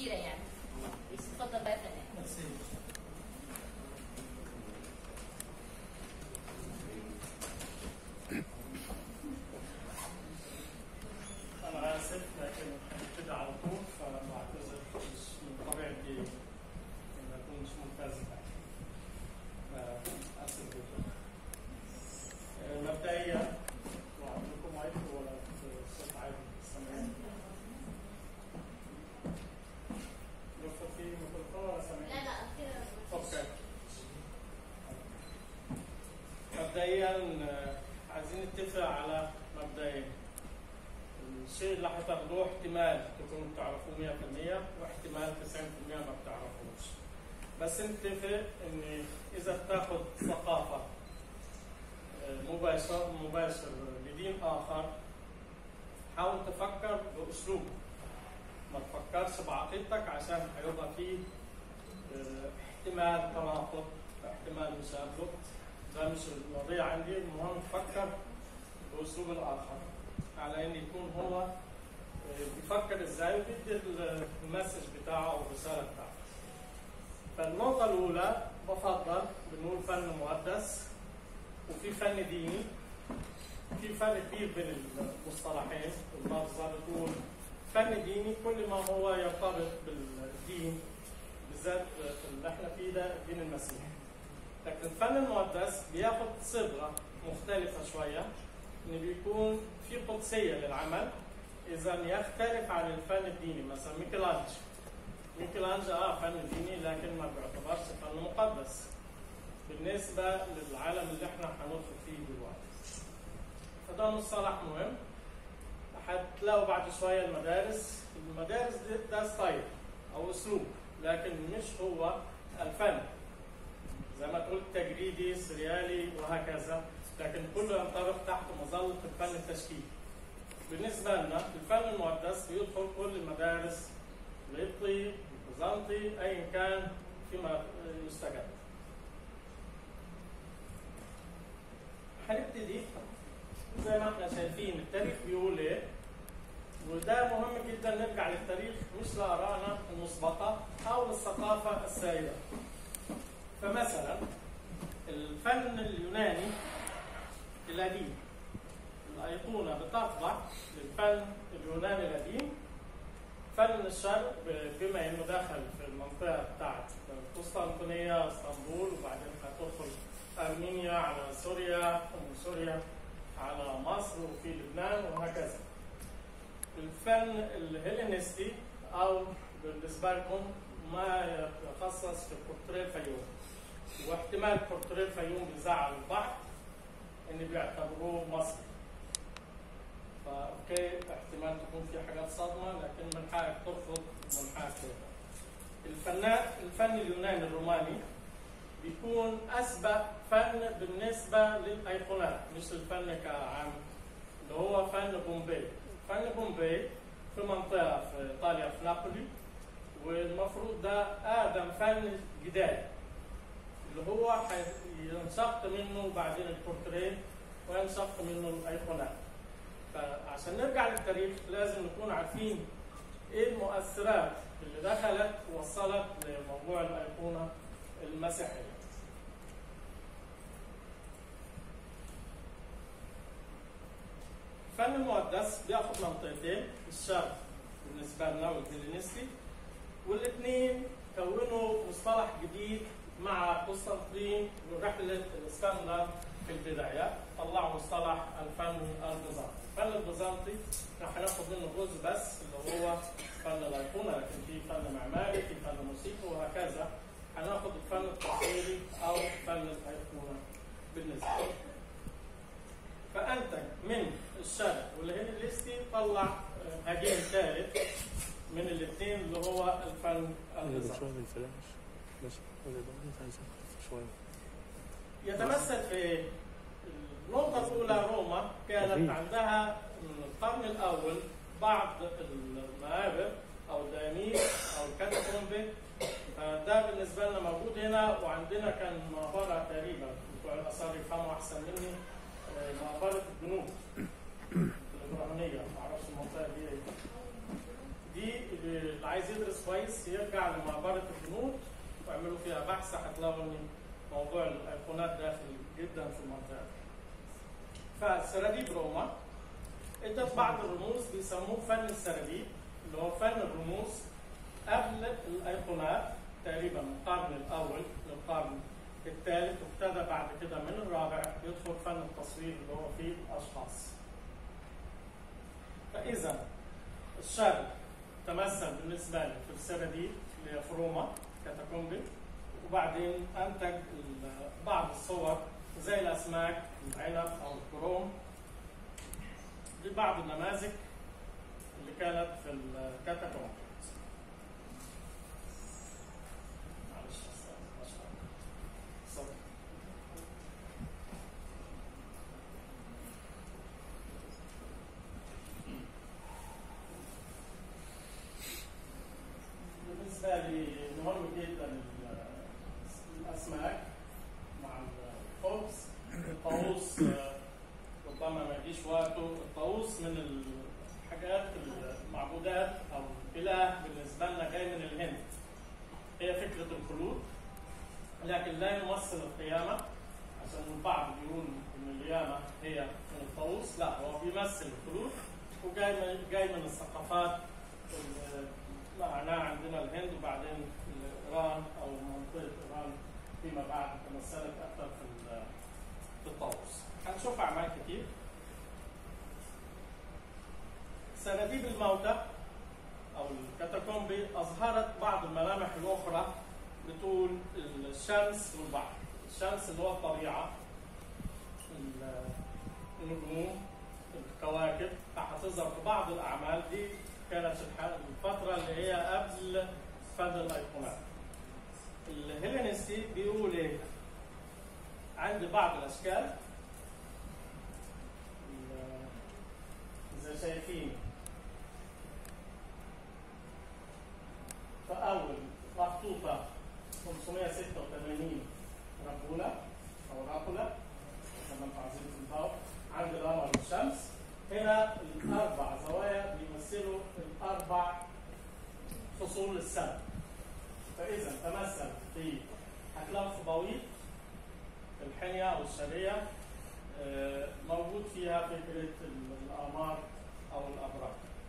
كتيره يعني اتفضل بقى يا فنان أنا آسف لكن هنبتدي على طول فبعتذر مش من طبيعتي إن أكون مش ملتزم آسف جدا. آه، مبدئيا وعندكم مايك ولا الصوت عالي سامعين؟ يوفر في ميكروفون ولا سامعين؟ لا لا كده اوكي مبدئيا آه، عايزين نتفق على مبدئين الشيء اللي هتاخدوه احتمال تكونوا بتعرفوه 100% واحتمال 90% ما بتعرفوش بس نتفق ان اذا بتاخد ثقافه آه، مباشر مباشر لدين اخر حاول تفكر باسلوب ما تفكرش بعقيدتك عشان هيبقى فيه آه، احتمال تناقض احتمال مشابه ده مش المواضيع عندي المهم تفكر باسلوب الاخر على ان يكون هو آه، بيفكر ازاي وبيدي المسج بتاعه او الرساله بتاعته. فالنقطه الاولى بفضل بنقول فن مقدس وفي فن ديني في فرق كبير بين المصطلحين اللفظه بتقول فن ديني كل ما هو يرتبط بالدين بالذات في اللي احنا فيه ده الدين المسيحي لكن الفن المقدس بياخد صبغه مختلفه شويه ان بيكون في قدسيه للعمل اذا يختلف عن الفن الديني مثلا ميكелانج ميكелانج اه فن ديني لكن ما بيعتبرش فن مقدس بالنسبه للعالم اللي احنا هندخل فيه دلوقتي فده مصطلح مهم هتلاقوا بعد شويه المدارس المدارس ده, ده ستايل او اسلوب لكن مش هو الفن زي ما تقول تجريدي سريالي وهكذا لكن كله ينطبق تحت مظله الفن التشكيلي بالنسبه لنا الفن المقدس بيدخل كل المدارس القبطي البيزنطي ايا كان فيما يستجد هنبتدي زي ما احنا شايفين التاريخ بيقول ايه وده مهم جدا نرجع للتاريخ مش لآرائنا المسبقة أو للثقافة السائدة. فمثلا الفن اليوناني القديم الأيقونة بتخضع للفن اليوناني القديم فن الشرق بما انه دخل في المنطقه بتاعت قسطنطينيه اسطنبول وبعدين هتدخل ارمينيا على سوريا ومن سوريا على مصر وفي لبنان وهكذا. الفن الهيلينستي او بالنسبه لكم ما يتخصص في بورتريه الفيوم واحتمال بورتريه الفيوم بيزعل البعض ان بيعتبروه مصري فاوكي احتمال تكون في حاجات صدمه لكن من حقك ترفض ومن حقك تقبل. الفنان الفن اليوناني الروماني بيكون اسبق فن بالنسبه للايقونات مش الفن كعام اللي هو فن بومبي فن بومبي في منطقه في ايطاليا في نابولي والمفروض ده اقدم فن جدال اللي هو ينشق منه بعدين البورتريه وينشق منه الايقونات فعشان نرجع للتاريخ لازم نكون عارفين ايه المؤثرات اللي دخلت ووصلت لموضوع الايقونه المسيحيه. الفن المقدس بياخد منطقتين الشرق بالنسبه لنا والهيلينستي والاثنين كونوا مصطلح جديد مع قسطنطين ورحله الاسكندر في البدايه طلعوا مصطلح الفن البيزنطي، الفن البيزنطي راح ناخد منه جزء بس اللي هو فن الايقونه لكن في فن معماري في فن موسيقي وهكذا هناخد الفن التصويري او فن الايقونه بالنسبه فانتج من الشرق والهيلينستي طلع هجين ثالث من الاثنين اللي هو الفن البيزنطي شوية من الفلاش بس ولا ده انت عايز أخفف شوية يتمثل في إيه؟ النقطة الأولى روما كانت عندها من القرن الأول بعض المقابر أو الديانير أو الكاتاكومبي ده بالنسبة لنا موجود هنا وعندنا كان مقبرة تقريبا بتوع الآثار يفهموا أحسن مني آه، مقبرة الجنوب الإبراهيمية معرفش المنطقة دي إيه دي اللي عايز يدرس كويس يرجع لمقبره الهنود واعملوا فيها بحث هتلاقوا ان موضوع الايقونات داخل جدا في المنطقه دي. فسراديب روما ادت بعض الرموز بيسموه فن السراديب اللي هو فن الرموز قبل الايقونات تقريبا من القرن الاول للقرن الثالث وابتدى بعد كده من الرابع يدخل فن التصوير اللي هو فيه الاشخاص. فاذا الشرق تمثل بالنسبه لي في السراديب اللي هي في روما كاتاكومبي وبعدين انتج ال- بعض الصور زي الاسماك العنب او الكروم دي بعض النماذج اللي كانت في الكاتاكومب معلش بس أشرح. صوت. بالنسبة لي مهم جدا ال- الأسماك مع الخبز الطاووس آه، ربما ما يجيش وقته الطاووس من الحاجات المعبودات أو الإله بالنسبة لنا جاي من الهند هي فكرة الخلود لكن لا يمثل القيامة عشان البعض بيقول إن القيامة هي من الطاووس لا هو بيمثل الخلود وجاي من جاي من الثقافات ال- معناه عندنا الهند وبعدين ايران او منطقه ايران فيما بعد تمثلت اكثر في ال- في الطاووس. هنشوف اعمال كتير. سناديب الموتى او الكاتاكومبي اظهرت بعض الملامح الاخرى بتقول الشمس والبحر. الشمس اللي هو الطبيعه ال- النجوم الكواكب هتظهر في بعض الاعمال دي كانت الح- الفتره اللي هي قبل فن الايقونات. الهيلينستي بيقول ايه؟ عندي بعض الاشكال ال- زي شايفين فاول مخطوطه 586 رابولا او رابولا كما انتم عايزين تنطقوا عند القمر والشمس هنا الاربع زوايا بيمثلوا الاربع فصول السنه فاذا تمثل في هتلاقوا في بويض الحنيه او الشريه آه، موجود فيها فكره ال- الاقمار او الابراج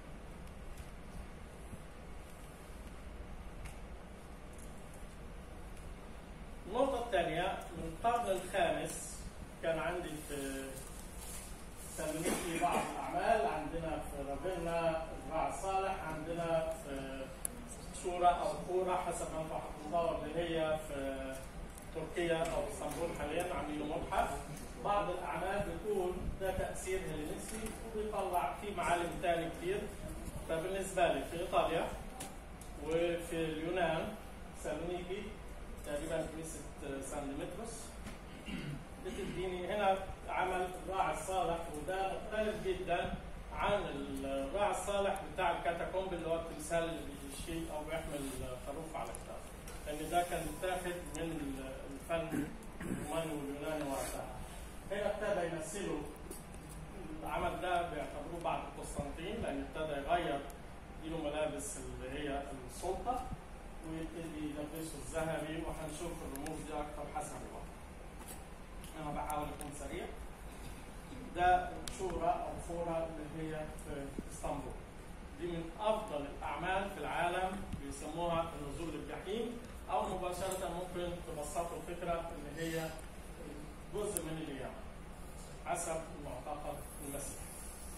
النقطة الثانية من القرن الخامس كان عندي في سلمت لي بعض الأعمال عندنا في رافينا الراعي الصالح عندنا في شورى أو كورة حسب ما انتم هتدور اللي هي في تركيا أو اسطنبول حاليا عاملين متحف بعض الأعمال بتقول ده تأثير هيلينستي وبيطلع في معالم تاني كتير فبالنسبة لي في إيطاليا وفي اليونان سالونيكي تقريبا كنيسة سان ديمتروس بتديني هنا عمل الراعي الصالح وده مختلف جدا عن الراعي الصالح بتاع الكاتاكومب اللي هو التمثال اللي بيشيل او بيحمل خروف على كتافه لان ده كان متاخد من الفن الروماني واليوناني وقتها هنا ابتدى يمثلوا العمل ده بيعتبروه بعد قسطنطين لان ابتدى يغير له ملابس اللي هي السلطه ويبتدي يلبسوا الذهبي وهنشوف الرموز دي اكتر حسب الوقت. انا بحاول اكون سريع. ده شورى او فورة اللي هي في اسطنبول. دي من افضل الاعمال في العالم بيسموها النزول للجحيم او مباشره ممكن تبسطوا الفكره اللي هي جزء من القيامه حسب المعتقد المسيحي.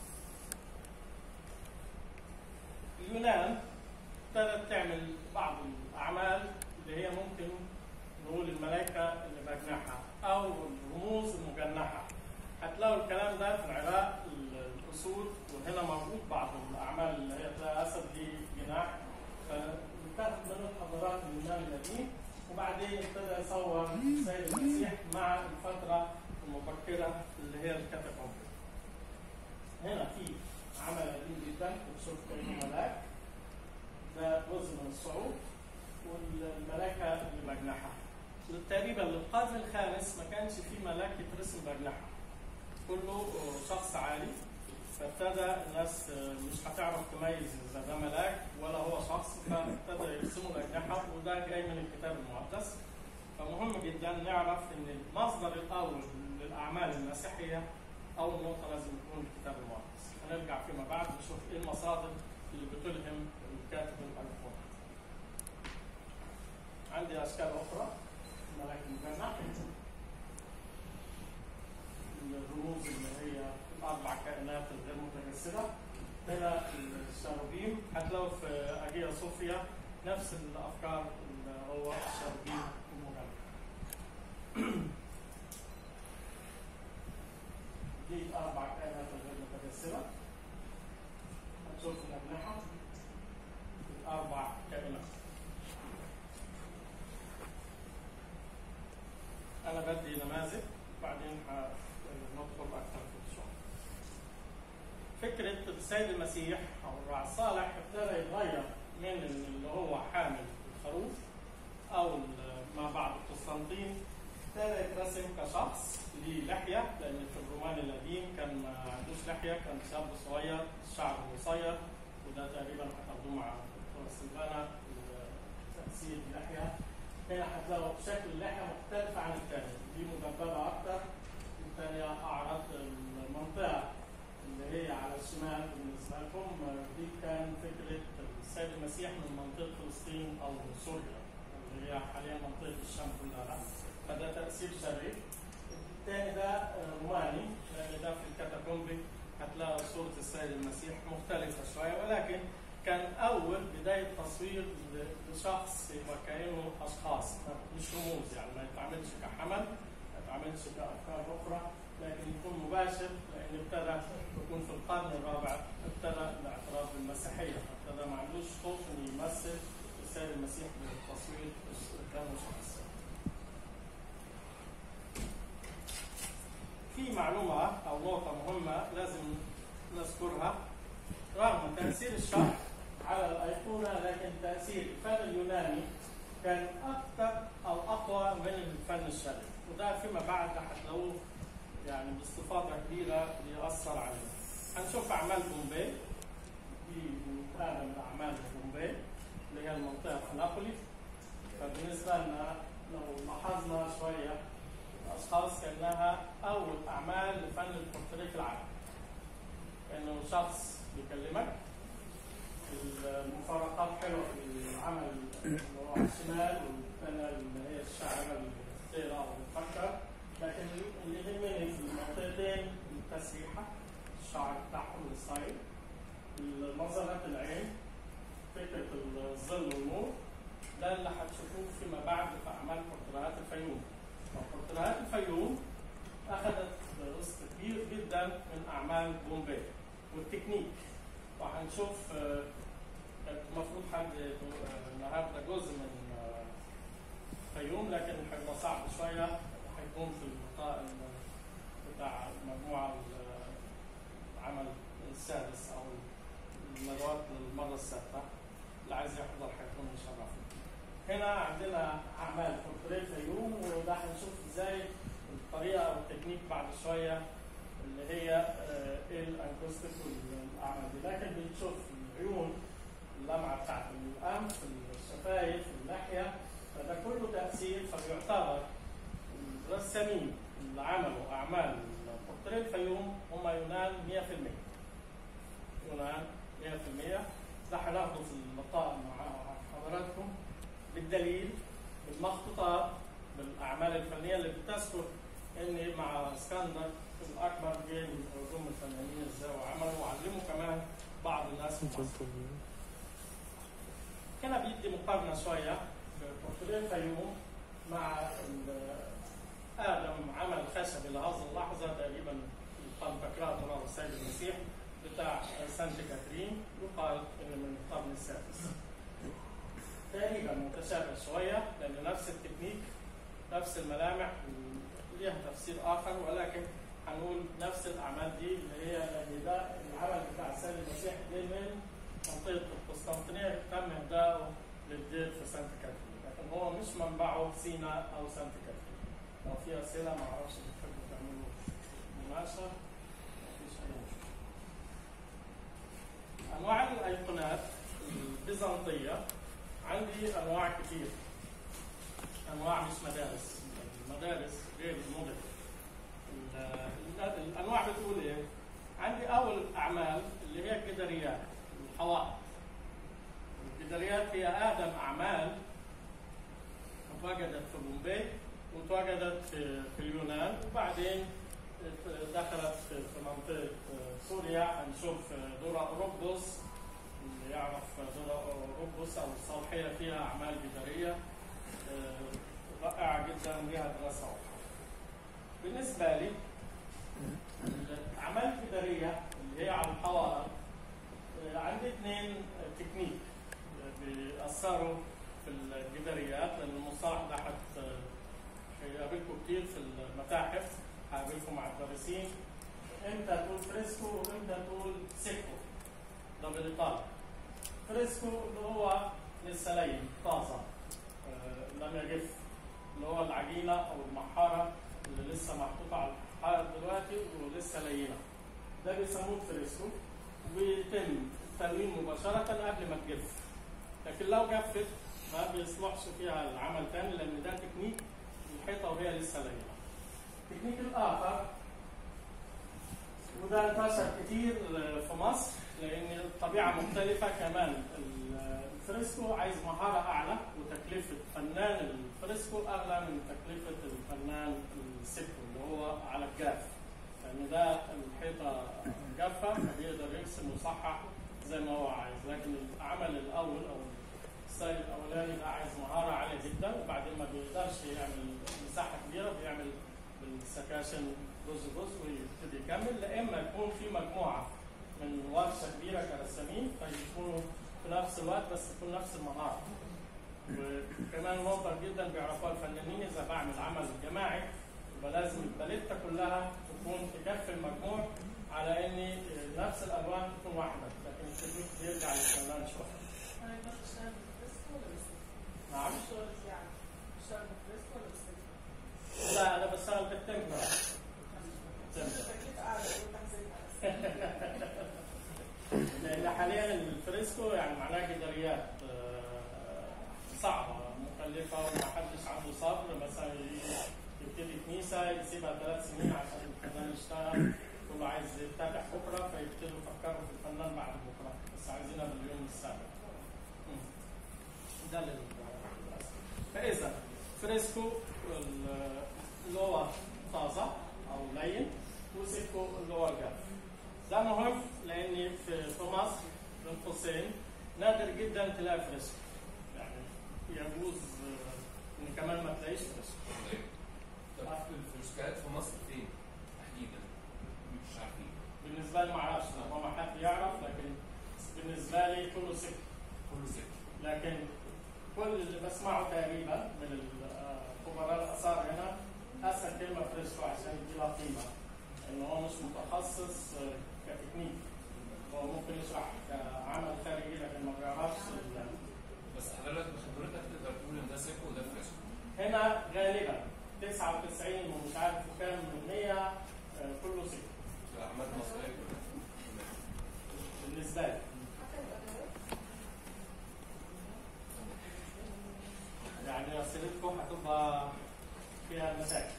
اليونان ابتدت تعمل بعض الاعمال اللي هي ممكن نقول الملائكه اللي بجناحها او الرموز المجنحه هتلاقوا الكلام ده في العراق الاسود وهنا موجود بعض الاعمال اللي هي تلاقي اسد ليه جناح فبتاخد من الحضارات اليونان القديم وبعدين ابتدى يصور السيد المسيح مع الفتره المبكره اللي هي الكاتاكومب هنا في عمل قديم جدا بتشوف كانه ملاك ده جزء من الصعود والملائكه اللي بجنحها تقريبا للقرن الخامس ما كانش في ملاك يترسم بجنحها كله شخص عالي فابتدى الناس آه، مش هتعرف تميز اذا ده ملاك ولا هو شخص فابتدى يرسموا الاجنحه وده جاي من الكتاب المقدس فمهم جدا نعرف ان المصدر الاول للاعمال المسيحيه اول نقطه لازم يكون الكتاب المقدس هنرجع فيما بعد نشوف ايه المصادر اللي بتلهم الكاتب الايقوني عندي اشكال اخرى ملاك المجنح الرموز اللي هي الاربع كائنات الغير متجسده هنا الشاروبيم هتلاقوا في اجيا صوفيا نفس الافكار اللي هو الشاروبيم المجنح دي الاربع كائنات الغير متجسده هتشوف الاجنحه الاربع كائنات انا بدي نماذج بعدين هندخل اكثر في الشغل فكره السيد المسيح او الراعي الصالح ابتدى يتغير من اللي هو حامل الخروف او ما بعد قسطنطين ابتدى يترسم كشخص ليه لحيه لان في الرومان القديم كان ما عندوش لحيه كان شاب صغير الشعر قصير وده تقريبا هتاخدوه مع الدكتور سيلفانا تاثير اللحيه هنا هتلاقوا شكل اللحيه مختلف عن الثاني دي مدببه اكتر الثانيه اعرض المنطقه اللي هي على الشمال بالنسبه لكم دي كان فكره السيد المسيح من منطقه فلسطين او من سوريا اللي هي حاليا منطقه الشام كلها فده تاثير شرقي الثاني ده روماني لان ده في الكاتاكومبي هتلاقي صوره السيد المسيح مختلفه شويه ولكن كان اول بدايه تصوير لشخص يبقى كانه اشخاص مش رموز يعني ما يتعملش كحمل ما يتعملش كافكار اخرى لكن يكون مباشر لان ابتدى يكون في القرن الرابع ابتدى الاعتراف بالمسيحيه ابتدى ما عندوش خوف انه يمثل السيد المسيح بالتصوير كانه شخص في معلومه او نقطه مهمه لازم نذكرها رغم تاثير الشرق على الايقونه لكن تاثير الفن اليوناني كان اكثر او اقوى من الفن الشرقي وده فيما بعد هتلاقوه يعني باستفاضه كبيره بيأثر عليه. هنشوف اعمال بومبي دي متابعه من اعمال بومبي اللي هي المنطقه في نابولي فبالنسبه لنا لو لاحظنا شويه الاشخاص كانها اول اعمال لفن البورتريه في العالم. انه شخص بيكلمك المفارقات حلوه في العمل اللي هو على الشمال والثانيه اللي هي الشاعره اللي بتقرا وبتفكر لكن اللي يهمني في المنطقتين التسريحه الشعر بتاعهم الستايل نظرات العين فكره الظل والنور ده اللي هتشوفوه فيما بعد في اعمال بورتريهات الفيوم بورتريهات الفيوم اخذت رزق كبير جدا من اعمال بومبي والتكنيك وهنشوف كانت المفروض حد النهارده جزء من فيوم لكن هيبقى صعب شويه هيكون في اللقاء بتاع المجموعه العمل السادس او الندوات للمره السادسه اللي عايز يحضر هيكون مشرف هنا عندنا اعمال بورتريه فيوم وده هنشوف ازاي الطريقه او التكنيك بعد شويه اللي هي ايه الانكوستيك والاعمال دي لكن بنشوف العيون اللمعه بتاعت الانف الشفايف اللحيه فده كله تاثير فبيعتبر الرسامين اللي عملوا اعمال بورتريه الفيوم هم يونان 100% يونان 100% ده هناخده في اللقاء مع حضراتكم بالدليل بالمخطوطات بالاعمال الفنيه اللي بتذكر ان مع اسكندر الاكبر جه من علوم الفنانين ازاي وعملوا وعلموا كمان بعض الناس في مصر. هنا بيدي مقارنه شويه ببورتريه الفيوم مع ادم عمل خشبي لهذه اللحظه تقريبا البنتكرات او السيد المسيح بتاع سانت كاترين يقال انه من القرن السادس. تقريبا متشابه شويه لان نفس التكنيك نفس الملامح ليها تفسير اخر ولكن هنقول نفس الاعمال دي اللي هي اللي ده العمل بتاع السيد المسيح جه من منطقه القسطنطينيه تم اهدائه للدير في سانت كاترين لكن هو مش منبعه سينا او سانت كاترين لو في اسئله ما اعرفش بتحبوا تعملوا مناقشه مفيش اي مشكله الخدمات البيزنطيه عندي انواع كثير انواع مش مدارس المدارس غير المدن ال- الانواع بتقول ايه؟ عندي اول اعمال اللي هي الجداريات الحوائط الجداريات هي اقدم اعمال اتوجدت في بومبي وتواجدت في في اليونان وبعدين دخلت في في منطقه سوريا هنشوف دورا اوروبوس اللي يعرف دورا اوروبوس او الصالحيه فيها اعمال جداريه آه، رائعه جدا وليها دراسه واضحه. بالنسبه لي الاعمال الجداريه اللي هي على الحوائط آه، عندي اثنين تكنيك بيأثروا في الجداريات لان المصطلح ده حت هيقابلكم كتير في المتاحف هقابلكم مع الدارسين امتى تقول فريسكو وامتى تقول سيكو ده بالايطالي فريسكو اللي هو لسه لين طازه آه، لم يجف اللي هو العجينه او المحاره اللي لسه محطوطه على الحائط دلوقتي ولسه لينه ده بيسموه فريسكو ويتم التلوين مباشره قبل ما تجف لكن لو جفت ما بيصلحش فيها العمل تاني لان ده تكنيك الحيطه وهي لسه لينه. التكنيك الاخر وده انتشر كتير في مصر لان الطبيعه مختلفه كمان الفريسكو عايز مهاره اعلى وتكلفه فنان الفريسكو اغلى من تكلفه الفنان السيكو اللي هو على الجاف لان ده الحيطه جافه فبيقدر يرسم ويصحح زي ما هو عايز لكن العمل الاول او الستايل الاولاني ده عايز مهاره عاليه جدا وبعدين ما بيقدرش يعمل مساحه كبيره بيعمل بالسكاشن جزء جزء ويبتدي يكمل لا اما يكون في مجموعه من ورشه كبيره كرسامين فيكونوا في نفس الوقت بس تكون نفس المهاره وكمان نقطة جدا بيعرفوها الفنانين إذا بعمل عمل جماعي يبقى لازم الباليتة كلها تكون تكفي المجموع على إن نفس الألوان تكون واحدة لكن التكنيك بيرجع للفنان شوية. انا يقدر اشتغل بالفريسكو ولا بالسيكو؟ نعم شغل يعني اشتغل بالفريسكو ولا بالسيكو؟ لا أنا بشتغل بالتمبرا تكلفة اعلى وتحسين لان حاليا الفريسكو يعني معناه جداريات آه، صعبه مكلفه ومحدش عنده صبر مثلا ي- يبتدي كنيسه يسيبها ثلاث سنين عشان الفنان يشتغل كله عايز يفتتح بكره فيبتدوا يفكروا في الفنان بعد بكره بس عايزينها باليوم السابع. مم. ده للأسف. فاذا فريسكو ال- اللي هو طازه او لين وسيكو اللي هو جاف. ده مهم لان في في مصر بين قوسين نادر جدا تلاقي فريسكو يعني يجوز آه، ان كمان ما تلاقيش فريسكو طب الفلوسكات في مصر فين تحديدا؟ مش عارفين بالنسبه لي ما اعرفش هو ما حد يعرف لكن بالنسبه لي كله سكه كله سكة لكن كل اللي بسمعه تقريبا من ال- آه، خبراء الاثار هنا اسهل كلمه فريسكو عشان يدي لها قيمه ان هو مش متخصص آه، كتكنيك هو ممكن يشرح كعمل خارجي لكن ما بيعرفش ال- بس حضرتك بخبرتك تقدر تقول ان ده سكة وده فريسكو هنا غالبا 99 ومش عارف كام من 100 آه، كله سكه في اعمال مصرية كلها بالنسبه لي يعني اسئلتكم هتبقى فيها مشاكل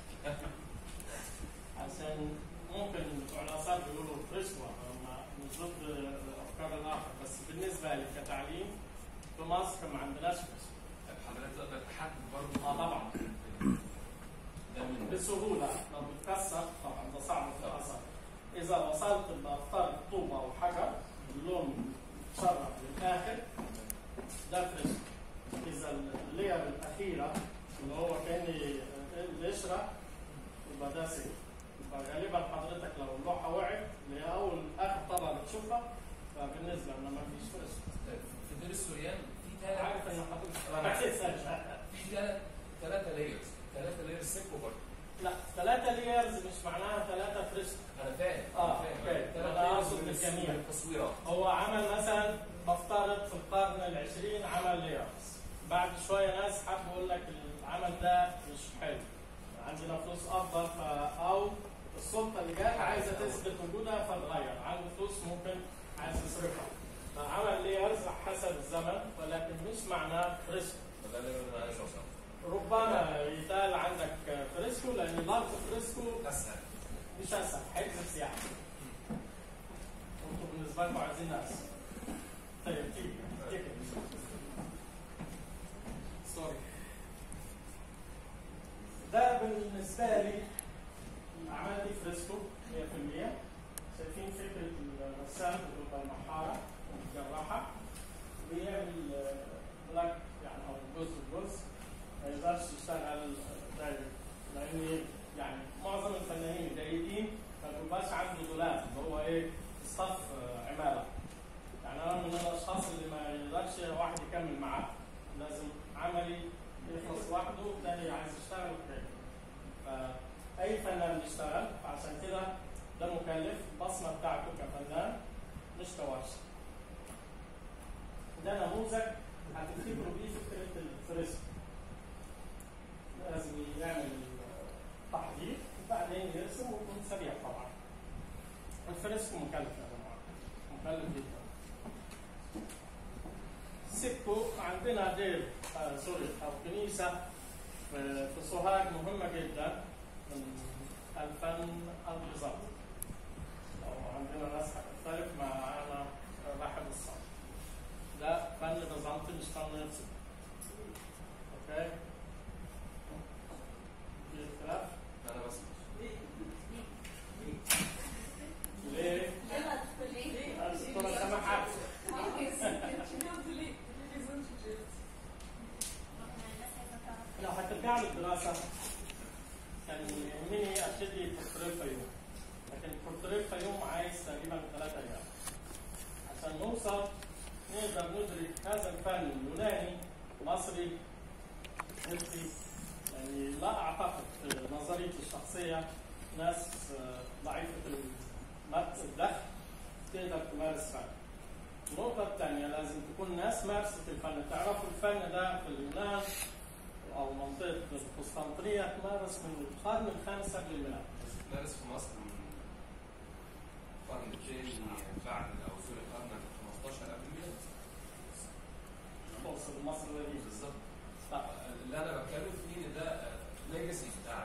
عشان ممكن بتوع الاثار بيقولوا فريسكو هم مش ضد الافكار الاخر بس بالنسبه لي كتعليم في مصر ما عندناش فريسكو طب حضرتك تقدر تحدد برضه اه طبعا ده من بسهوله لو بتكسر طبعا ده صعب في الاثر اذا وصلت باختار طوبه او حجر اللون متشرب للاخر ده فريسكو اذا اللير الاخيره اللي هو كان القشره يبقى ده سيف يبقى غالبا حضرتك لو اللوحه وقعت اللي هي اول اخر طبقه بتشوفها فبالنسبه لنا ما فيش فريسكو طيب في دير السوريان في ثلاث عارف ان حضرتك أنا ما عارف. تسالش في ثلاث ثلاثة لايرز ثلاثة لايرز سكة برضه لا ثلاثة ليرز مش معناها ثلاثة فريسكو انا فاهم آه، أنا فاهم. أوكي. ثلاث أنا لايرز أقصد من الس- بالجميع. من التصويرات هو عمل مثلا بفترض في القرن العشرين عمل ليرز بعد شوية ناس حبوا يقول لك العمل ده مش حلو عندنا فلوس أفضل ف... أو السلطة اللي جاية عايزة تثبت وجودها فتغير عنده فلوس ممكن عايز يصرفها فعمل ليرز حسب الزمن ولكن مش معناه فريسكو فده اللي انا عايز اوصله ربما يتقال عندك فريسكو لان لفظ فريسكو اسهل مش اسهل حجز سياحي انتوا بالنسبه لكم عايزين اسهل طيب تيجي تيجي سوري ده بالنسبه لي الأعمال دي فريسكو 100% شايفين فكره الرسام بتبقى المحاره الجراحه بيعمل آه، بلاك يعني او جزء جزء ما يقدرش يشتغل دايركت لان يعني معظم الفنانين الجيدين ما بيبقاش عنده دولاب اللي هو ايه صف آه، عماله يعني انا من الاشخاص اللي ما يقدرش واحد يكمل معاه لازم عملي يخلص لوحده والتاني عايز يشتغل وكده فاي فنان بيشتغل فعشان كده ده مكلف البصمه بتاعته كفنان مش كورشه ده نموذج هتفتكروا بيه فكره الفريسكو لازم يعمل تحضير وبعدين يرسم ويكون سريع طبعا الفريسكو مكلف يا جماعه مكلف جدا سيبكو عندنا دير آه سوري او كنيسه في في سوهاج مهمه جدا من الفن البيزنطي لو عندنا ناس هتختلف معانا راحب الصف ده فن بيزنطي مش فن يرسم اوكي في اختلاف انا بس ليه؟ يلا تدخل ليه؟ الدكتوره سمحت لو هترجع للدراسة كان يهمني ابتدي بورتريه الفيوم لكن بورتريه الفيوم عايز تقريبا ثلاثة أيام عشان نوصل نقدر ندرك هذا الفن اليوناني مصري نفسي يعني لا أعتقد في نظريتي الشخصية ناس آه، ضعيفة المد- الدخل تقدر تمارس فن النقطة الثانية لازم تكون ناس مارست الفن تعرفوا الفن ده في اليونان او منطقه القسطنطينيه تمارس من القرن الخامس قبل الميلاد. مارس في مصر من القرن الثاني بعد او سوري القرن ال 15 قبل الميلاد توصل لمصر القديمه. بالظبط طيب اللي انا بتكلم فيه ان ده ليجاسي بتاع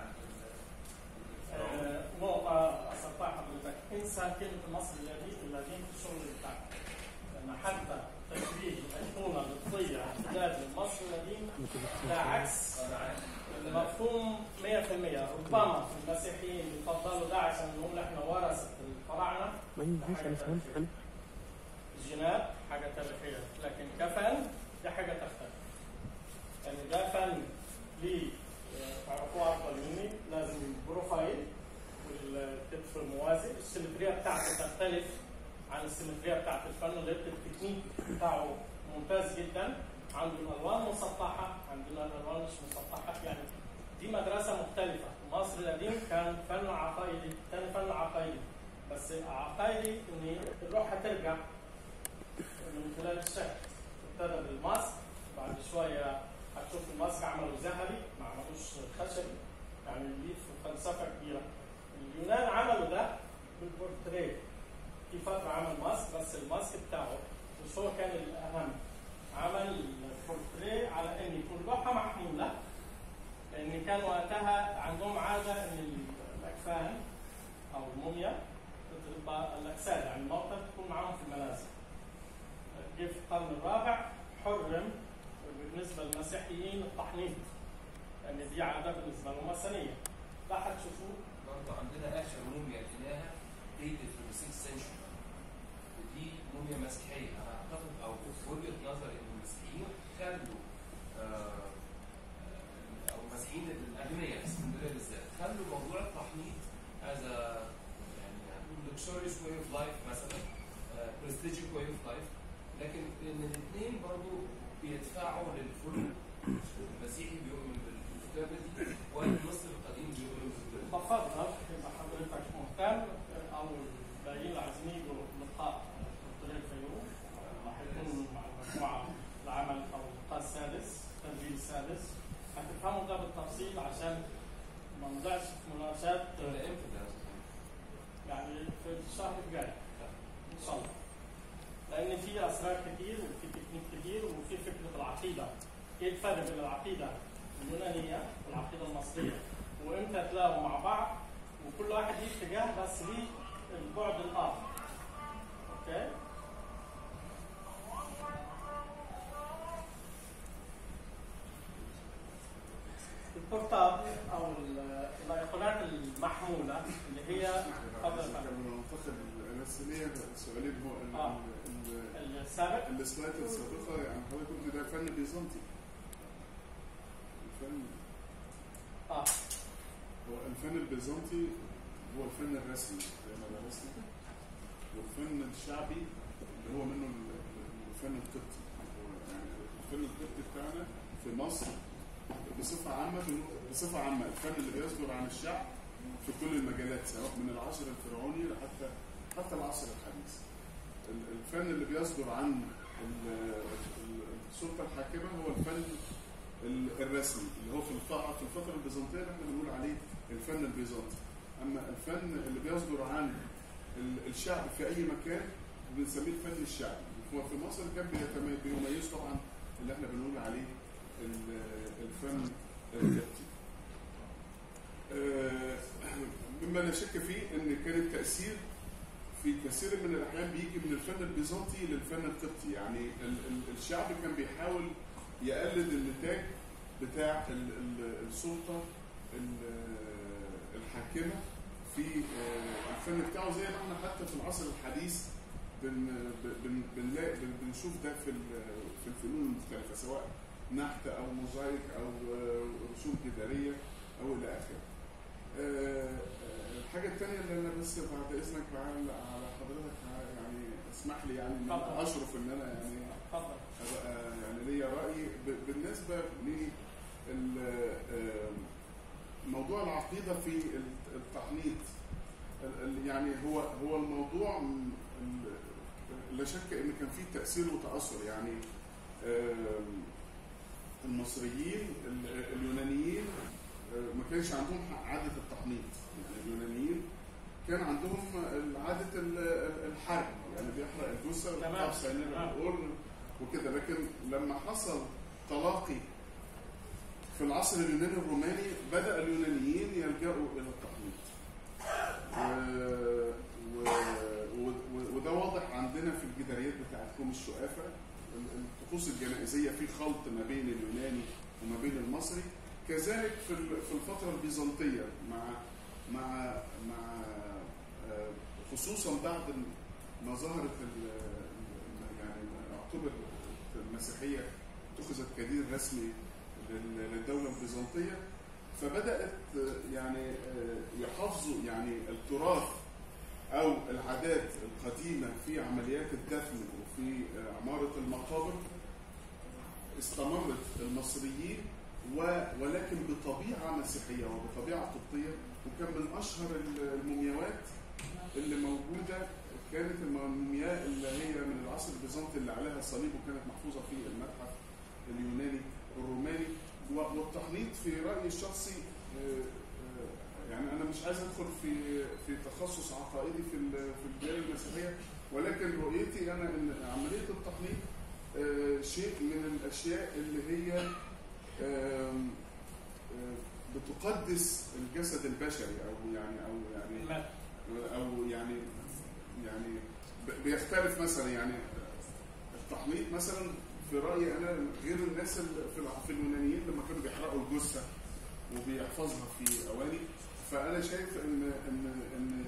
ال- آه، نقطة أثرتها حضرتك انسى كلمة مصر القديم القديم في الشغل بتاعك. لأن حتى تشبيه الأيقونة القبطية امتداد لمصر القديم ده عكس انا عارف المفهوم 100% ربما المسيحيين بيفضلوا ده عشان نقول احنا ورثة الفراعنة ما ينفعش انا فهمت حلو الجينات حاجة تاريخية لكن كفن دي حاجة تختلف يعني ده فن ليه آه، تعرفوه أفضل مني لازم البروفايل والكتف الموازي السيمترية بتاعته تختلف عن السيمترية بتاعت الفن اللي التكنيك بتاعه ممتاز جدا عنده الألوان مسطحة عندنا الألوان مش مسطحة يعني دي مدرسة مختلفة مصر القديم كان فن عقائدي تاني فن عقائدي بس عقائدي ان الروح هترجع من خلال الشكل ابتدى بالماسك بعد شويه هتشوف الماسك عمله ذهبي ما عملوش خشبي يعني دي في فلسفه كبيره اليونان عملوا ده بالبورتريه في فتره عمل ماسك بس الماسك بتاعه مش هو كان الاهم عمل البورتريه على ان يكون لوحه محموله لان كان وقتها عندهم عاده ان الاكفان او الموميا تبقى الاجساد يعني الموتى تكون معاهم في المنازل. جه في القرن الرابع حرم بالنسبه للمسيحيين التحنيط لان دي عاده بالنسبه لهم وثنيه. ده هتشوفوه برضه عندنا اخر موميا لقيناها dated from the 6th century ودي موميا مسيحيه انا اعتقد او في وجهه نظري ان المسيحيين خلوا آه، آه، او المسيحيين الاغنياء في اسكندريه بالذات خلوا موضوع التحنيط از يعني luxurious way of life مثلا آه، prestigious way of life لكن ان الاثنين برضه بيدفعوا للفلو المسيحي بيؤمن بالفيرتيليتي والمصري القديم بيؤمن بالفيرتيليتي بفضل اذا حضرتك مهتم او الباقيين اللي عايزين يجوا لقاء دكتور الفيوم راح يكون مع المجموعه العمل او اللقاء السادس التدريب السادس هتفهموا ده بالتفصيل عشان ما نضيعش في مناقشات ولا امتى ده يا أستاذ؟ يعني في الشهر الجاي ان شاء الله لان في في اسرار كتير وفي تكنيك كتير وفي فكره العقيده ايه الفرق بين العقيده اليونانيه والعقيده المصريه وامتى تلاقوا مع بعض وكل واحد ليه اتجاه بس ليه البعد الاخر اوكي البورتاب او ال- الايقونات المحموله اللي هي تفضل يا فندم. قبل ما ننتقل بس ليا سؤالين هو ال- آه. ال- السابق ال- السلايد السابقه يعني حضرتك قلت ده فن بيزنطي الفن اه هو الفن البيزنطي هو الفن الرسمي زي ما درسنا والفن الشعبي اللي هو منه ال- ال- الفن القبطي هو يعني الفن القبطي بتاعنا في مصر بصفة عامة بصفة عامة الفن اللي بيصدر عن الشعب في كل المجالات سواء من العصر الفرعوني لحتى حتى العصر الحديث. ال- الفن اللي بيصدر عن ال- ال- السلطة الحاكمة هو الفن ال- الرسمي اللي هو في الفترة في الفترة البيزنطية اللي احنا بنقول عليه الفن البيزنطي. أما الفن اللي بيصدر عن ال- الشعب في أي مكان بنسميه الفن الشعبي. هو في مصر كان بيتمي- بيميز طبعا اللي احنا بنقول عليه ال- الفن القبطي. آه، مما لا شك فيه ان كان التاثير في كثير من الاحيان بيجي من الفن البيزنطي للفن القبطي يعني ال- ال- الشعب كان بيحاول يقلد النتاج بتاع ال- ال- السلطه ال- الحاكمه في آه، الفن بتاعه زي ما احنا حتى في العصر الحديث بن بن بنلاقي بن- بنشوف ده في ال- في الفنون المختلفه سواء نحت او موزايك او آه، رسوم جداريه او الى اخره. آه، آه، الحاجه الثانيه اللي انا بس بعد اذنك بعلق على حضرتك ع- يعني اسمح لي يعني ان انا اتفضل. اشرف ان انا يعني اتفضل ابقى يعني ليا راي ب- بالنسبه لموضوع العقيده في ال- التحنيط ال- ال- يعني هو هو الموضوع م- ال- لا شك ان كان فيه تاثير وتاثر يعني آم، المصريين ال- اليونانيين آه، ما كانش عندهم ح- عاده التحنيط يعني اليونانيين كان عندهم عاده ال- ال- الحرب يعني بيحرق الجثه تمام. ويقطع سنين تمام. القرن وكده لكن لما حصل تلاقي في العصر اليوناني الروماني بدا اليونانيين يلجأوا الى التحنيط و... و... و... و... وده واضح عندنا في الجداريات بتاعت كوم الشقافه ال- الطقوس الجنائزيه في خلط ما بين اليوناني وما بين المصري كذلك في ال- في الفتره البيزنطيه مع مع مع آه، خصوصا بعد ما ظهرت ال- ال- يعني اعتبر المسيحيه اتخذت كدين رسمي لل- للدوله البيزنطيه فبدات آه، يعني آه، يحافظوا يعني التراث او العادات القديمه في عمليات الدفن وفي آه، عماره المقابر استمرت المصريين و- ولكن بطبيعه مسيحيه وبطبيعه قبطيه وكان من اشهر المومياوات اللي موجوده كانت المومياء اللي هي من العصر البيزنطي اللي عليها صليب وكانت محفوظه في المتحف اليوناني الروماني و- والتحنيط في رايي الشخصي آه، آه، يعني انا مش عايز ادخل في في تخصص عقائدي في ال- في الديانه المسيحيه ولكن رؤيتي انا ان عمليه التحنيط آه، شيء من الاشياء اللي هي آم، آه، بتقدس الجسد البشري او يعني او يعني المال. او يعني يعني ب- بيختلف مثلا يعني التحنيط مثلا في رايي انا غير الناس ال- في الع- في اليونانيين لما كانوا بيحرقوا الجثه وبيحفظها في اواني فانا شايف ان ان ان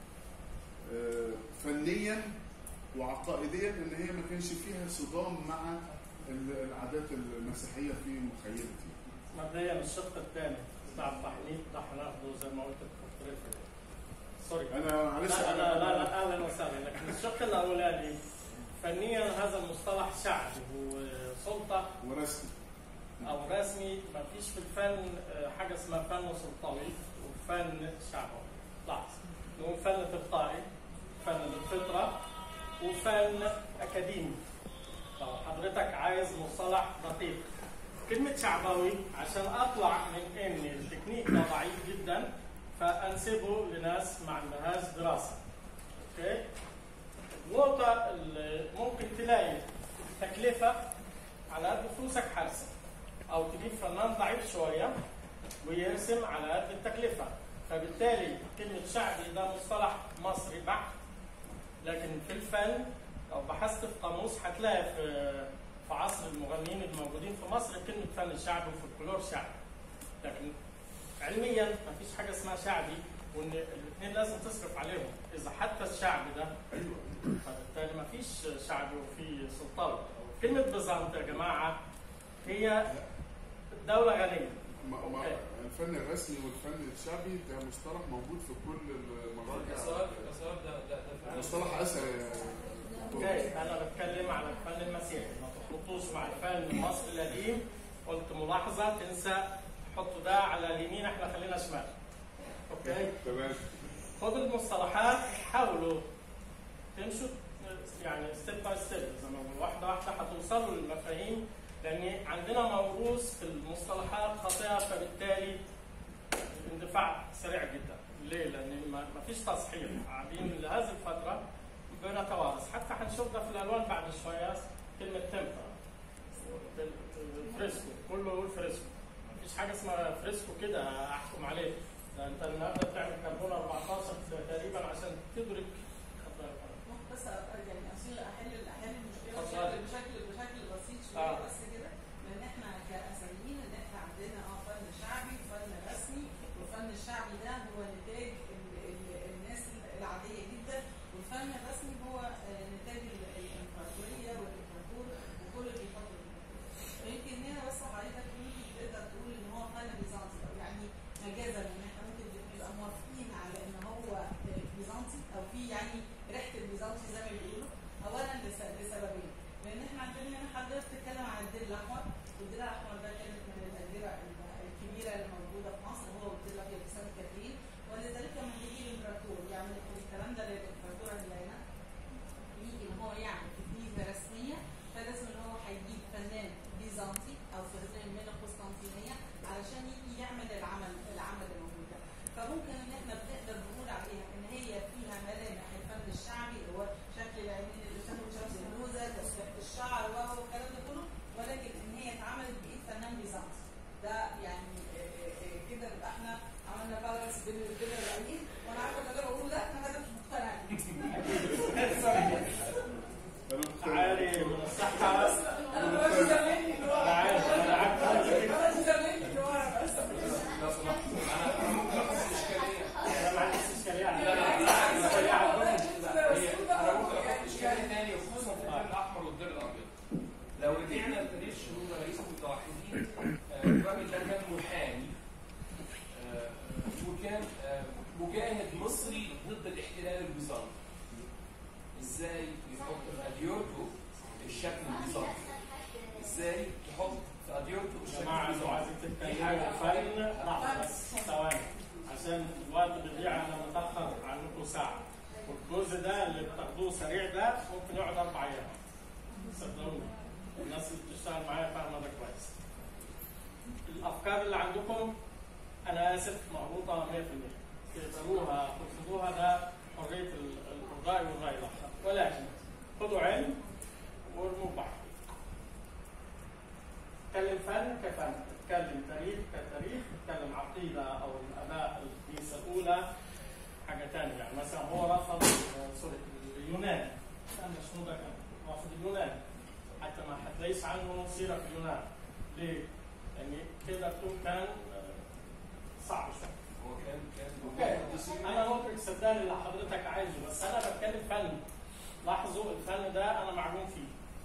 آه، فنيا وعقائديا ان هي ما كانش فيها صدام مع ال- العادات المسيحيه في مخيلتي مبدئيا الشق الثاني بتاع التحنيط ده هناخده زي ما قلت في سوري انا معلش لا لا لا, لا اهلا وسهلا لكن الشق الاولاني فنيا هذا المصطلح شعبي وسلطه ورسمي او رسمي ما فيش في الفن آه، حاجه اسمها فن سلطوي وفن شعبوي لاحظ نقول فن تلقائي فن بالفطره وفن اكاديمي لو حضرتك عايز مصطلح دقيق كلمة شعبوي عشان اطلع من ان التكنيك ده ضعيف جدا فانسبه لناس ما عندهاش دراسة اوكي النقطة اللي ممكن تلاقي بتلاقي تكلفه على قد فلوسك حارسه او تجيب فنان ضعيف شويه ويرسم على قد التكلفه فبالتالي كلمه شعبي ده مصطلح مصري بحت لكن في الفن لو بحثت في قاموس هتلاقي في في عصر المغنيين الموجودين في مصر كلمه فن شعبي وفولكلور شعبي لكن علميا ما فيش حاجه اسمها شعبي وان الاثنين لازم تصرف عليهم اذا حتى الشعب ده فبالتالي ما فيش شعبي وفي سلطان كلمه بيزنط يا جماعه هي دوله غنيه ما- ما- الفن الرسمي والفن الشعبي ده مصطلح موجود في كل المراجع الاسرار الاسرار ده ده ده فعلا مصطلح اثري اوكي انا بتكلم على الفن المسيحي ما تخلطوش مع الفن المصري القديم قلت ملاحظه تنسى حطوا ده على اليمين احنا خلينا شمال اوكي تمام خد المصطلحات حاولوا تمشوا يعني ستيب باي ستيب زي ما بقول واحده واحده هتوصلوا للمفاهيم لان عندنا موروث في المصطلحات خاطئه فبالتالي الاندفاع سريع جدا ليه؟ لان ما ما فيش تصحيح قاعدين لهذه الفتره بنتوارث حتى هنشوف ده في الالوان بعد شويه كلمه تمبر فريسكو كله يقول فريسكو ما فيش حاجه اسمها فريسكو كده احكم عليه ده انت النهارده بتعمل كربون 14 تقريبا عشان تدرك خطأ ممكن بس أ- يعني اصل احل احل المشكله اتفضلي. بشكل بشكل بسيط آه. شويه بس كده لان احنا كاساميين ان احنا عندنا اه فن شعبي وفن رسمي والفن الشعبي ده هو نتاج ال- ال- الناس العاديه جدا والفن الرسمي هو آه، نتاج ال- الامبراطوريه والامبراطور وكل اللي بيحط يمكن هنا بس حضرتك ممكن تقدر تقول ان هو فن بيزنطي او يعني مجازا ان احنا ممكن نبقى موافقين على ان هو آه، بيزنطي او في يعني ريحه البيزنطي زي ما بيقولوا اولا لس- لسببين لان احنا عندنا هنا حضرتك بتتكلم عن الدير الاحمر والدير الاحمر ده كانت من الاديره ال- الكبيره اللي موجوده في مصر هو والدير الابيض في سانت كاترين ولذلك لما يجي الامبراطور يعمل الكلام ده للامبراطوره هيلانا يجي ان هو يعمل كنيسه رسميه فلازم ان هو هيجيب فنان بيزنطي او فنان من القسطنطينيه علشان يجي يعمل العمل العمل الموجود ده فممكن ان احنا بنقدر نقول عليها ان هي فيها ملامح الفن الشعبي اللي هو شكل العينين اللي بتاخد شمس النوزه تسريحه الشعر و- والكلام ده كله ولكن ان هي اتعملت بايد فنان بيزنطي ده يعني آه، آه، آه، كده يبقى احنا عملنا بالانس بين بين الرايين وانا عارفه ان انا بقول لا انا هذا مش مقتنع عالي من الصحه انا مش زماني اللي ورا انا عارف انا عارف انا مش زماني اللي ورا بس لو سمحت انا أنا ممكن احط اشكاليه انا ما عنديش اشكاليه لا لا على لا اشكاليه على الجمل. هي انا ممكن احط اشكاليه ثانيه وخصوصا في الدير الاحمر والدير الابيض لو رجعنا لتاريخ شهور رئيس المتوحدين آه، الراجل ده كان محامي آه، وكان آه، مجاهد مصري ضد الاحتلال البيزنطي ازاي يحط في اديوته الشكل البيزنطي ازاي يحط في اديوته يا الشكل جماعه انتوا البيزنطي عايزين تتكلموا فن لحظه بس ثواني عشان الوقت بيضيع انا متاخر عنكم ساعه والجزء ده اللي بتاخدوه سريع ده ممكن يقعد اربع ايام صدقوني الناس اللي بتشتغل معايا فاهمه ده كويس الافكار اللي عندكم انا اسف مغلوطه 100% تقدروها ترفضوها ده حريه ال- ال- الراي والراي الاخر ولكن خذوا علم وارموا بحر تتكلم فن كفن تتكلم تاريخ كتاريخ تتكلم عقيده او الاباء الكنيسه الاولى حاجه ثانيه يعني مثلا هو رفض آه، سوري اليونان كان شنو ده كان رفض اليونان حتى ما هتلاقيش عنه سيره في اليونان ليه؟ لان كده تكون كان آه، صعب شويه هو كان كان اوكي انا ممكن صدقني اللي حضرتك عايزه بس انا بتكلم فن لاحظوا الفن ده انا معجون فيه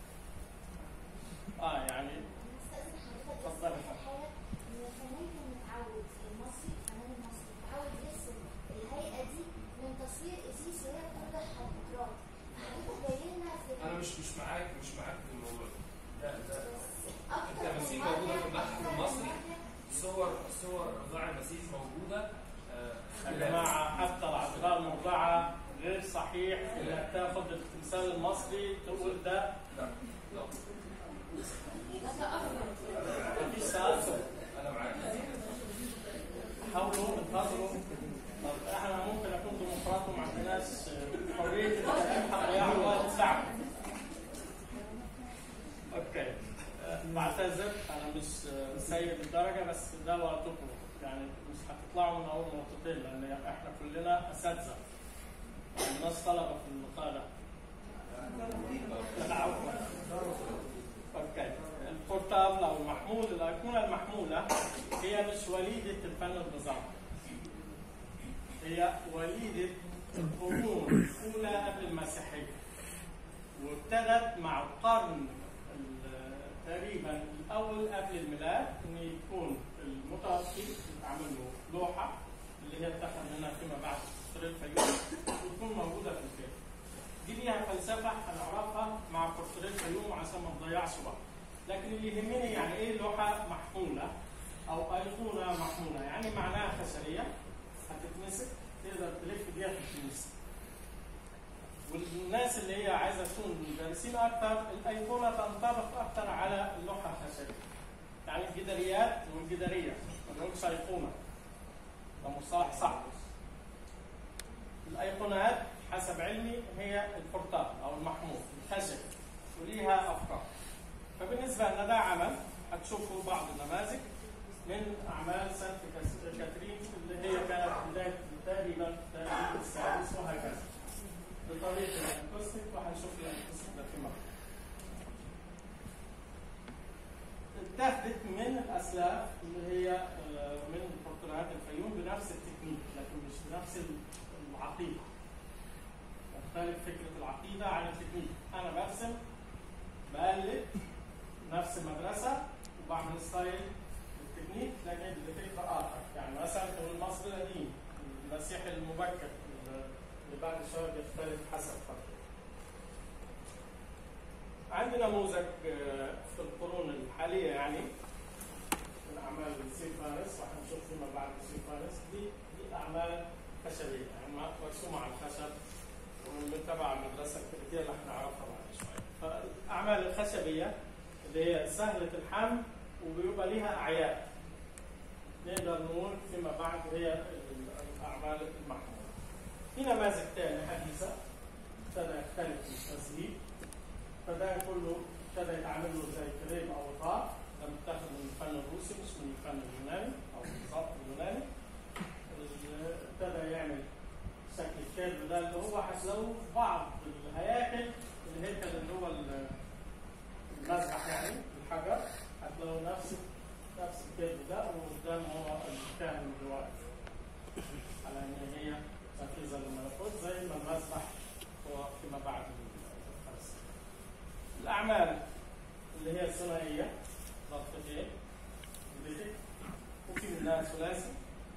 اه يعني اتفضل. الفنان كان متعود المصري الفنان المصري متعود يرسم الهيئه دي من تصوير ازيس وهي بتوضح البكرات فحضرتك جاي لنا في انا مش مش معاك مش معاك في الموضوع ده ده اكتر التماثيل من موجودة في مرة المتحف المصري. صور صور اوضاع المسيح موجوده آه، يا جماعه حتى العذراء الموضعه غير صحيح انك تاخد التمثال المصري تقول ده لا لا مفيش تاثر انا معاك حاولوا انتظروا طب احنا ممكن اكون ديمقراط وما عندناش حريه التعليم هنضيع وقت ساعه بعتذر انا مش سيد الدرجه بس ده وقتكم يعني مش هتطلعوا من اول نقطتين لان احنا كلنا اساتذه الناس طلبه في اللقاء ده العفو اوكي البورتابل او المحمول الايقونه المحموله هي مش وليده الفن النظامي هي وليده القرون الاولى قبل المسيحيه وابتدت مع القرن ال- تقريبا الاول قبل الميلاد ان يكون المتوفي يتعمل له لوحه اللي هي اتخذ منها فيما بعد قصر الفيوم وتكون موجوده في البيت. دي ليها فلسفه هنعرفها مع قصر الفيوم عشان ما نضيعش وقت. لكن اللي يهمني يعني ايه لوحه محموله او ايقونه محموله يعني معناها خشبيه هتتمسك تقدر تلف بيها في الكنيسه. والناس اللي هي عايزه تكون دارسين اكتر الايقونه تنطبق اكتر على اللوحه الخشبيه. يعني الجداريات والجداريه ما نقولش ايقونه. ده مصطلح صعب. الايقونات حسب علمي هي البورتال او المحمول الخشب وليها افكار. فبالنسبه لنا ده عمل هتشوفوا بعض النماذج من اعمال سانت كاس- كاترين اللي هي كانت بدايه تقريبا تقريبا السادس وهكذا. بطريقه الانكوستيك وهنشوف الانكوستيك ده فيما بعد. اتخذت من الاسلاف اللي هي آه، من بورتريهات الفيوم بنفس التكنيك لكن مش بنفس العقيده. تختلف فكره العقيده عن التكنيك، انا برسم بقلد نفس المدرسه وبعمل ستايل التكنيك لكن بفكر اخر، يعني مثلا في المصري القديم المسيحي المبكر اللي بعد شويه بيختلف حسب فتره. عندي نموذج آه، في القرون الحاليه يعني من اعمال سيف فارس وهنشوف فيما بعد سيف فارس دي دي اعمال خشبيه يعني مرسومه على الخشب ومن تبع المدرسه الكريتيه اللي هنعرفها بعد شويه. فالاعمال الخشبيه اللي هي سهله الحمل وبيبقى ليها اعياد. نقدر نقول فيما بعد هي الاعمال المحموله. في نماذج تانية حديثه ابتدى يختلف التسجيل فده كله ابتدى يتعامل له زي كريم او اطار ده متاخد من الفن الروسي مش من الفن اليوناني او بالظبط اليوناني اللي ابتدى يعمل شكل الكيرف ده اللي هو هتلاقوه في بعض الهياكل الهيكل اللي هو ال- المذبح يعني الحجر هتلاقوا نفس نفس الكيرف ده وقدام هو الكاهن اللي واقف على ان هي تنفيذا للملكوت زي ما المذبح هو فيما بعد الفلسفه. الاعمال اللي هي الثنائيه ضغطتين بيتك وفي منها ثلاثي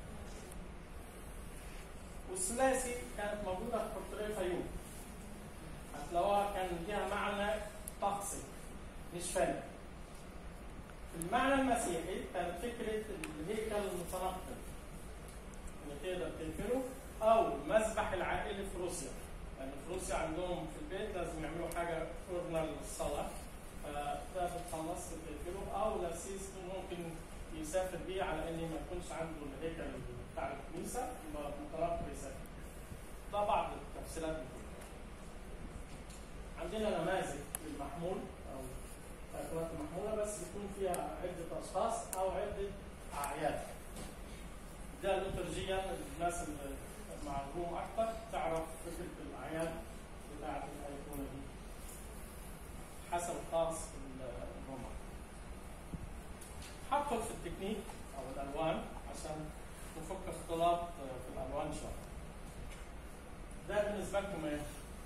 والثلاثي كانت موجوده في بورتريه الفيوم هتلاقوها كان ليها معنى طقسي مش فني في المعنى المسيحي كانت فكره الهيكل المتنقل اللي تقدر تنكره او المذبح العائلي في روسيا يعني في روسيا عندهم في البيت لازم يعملوا حاجه اورنال للصلاه فده بتخلص تقفله او لسيس ممكن يسافر بيه على ان ما يكونش عنده الهيكل بتاع الكنيسه يبقى متنقل يسافر ده بعض التفصيلات من كل ده. عندنا نماذج للمحمول او تأكلات المحمولة بس بيكون فيها عدة أشخاص أو عدة أعياد. ده الليترجيا الناس اللي معلوم أكتر تعرف فكرة الأعياد بتاعة الأيقونة دي. حسب خاص بالروما. هدخل في التكنيك أو الألوان عشان نفك اختلاط في الألوان شوية. ده بالنسبة لكم إيه؟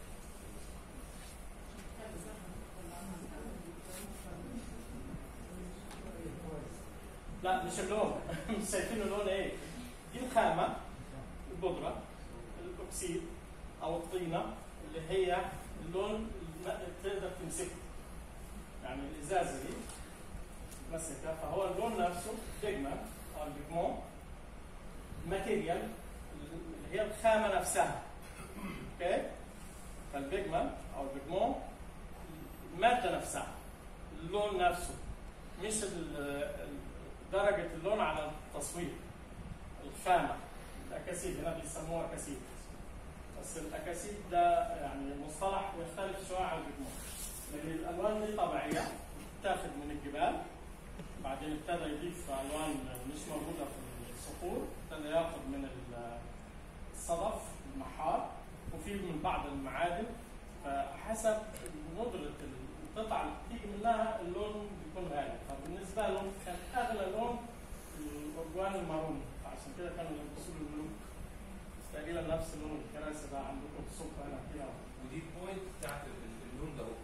لا مش اللون مش شايفين اللون ايه دي الخامة البودرة الأكسيد أو الطينة اللي هي اللون اللي تقدر تمسكه يعني الإزازة دي تمسكها فهو اللون نفسه بيجمنت أو البيجمون ماتيريال اللي هي الخامة نفسها اوكي فالبيجمنت أو البيجمون المادة نفسها اللون نفسه مش ال- ال- درجة اللون على التصوير الخامة الأكاسيد هنا بيسموها أكاسيد بس الأكاسيد ده يعني مصطلح يختلف شوية عن البيجمون لأن الألوان دي طبيعية متاخد من الجبال بعدين ابتدى يضيف الوان مش موجوده في الصخور ابتدى ياخد من ال- الصدف المحار وفي من بعض المعادن فحسب ندرة القطعة اللي بتيجي منها اللون بيكون غالي فبالنسبة لهم كان أغلى لون الأرجوان المارون فعشان كده كانوا يلبسوا له الملوك بس تقريبا نفس لون الكراسي ده عندكم الصبح هنا كده ودي البوينت بتاعت ال- اللون ده هو.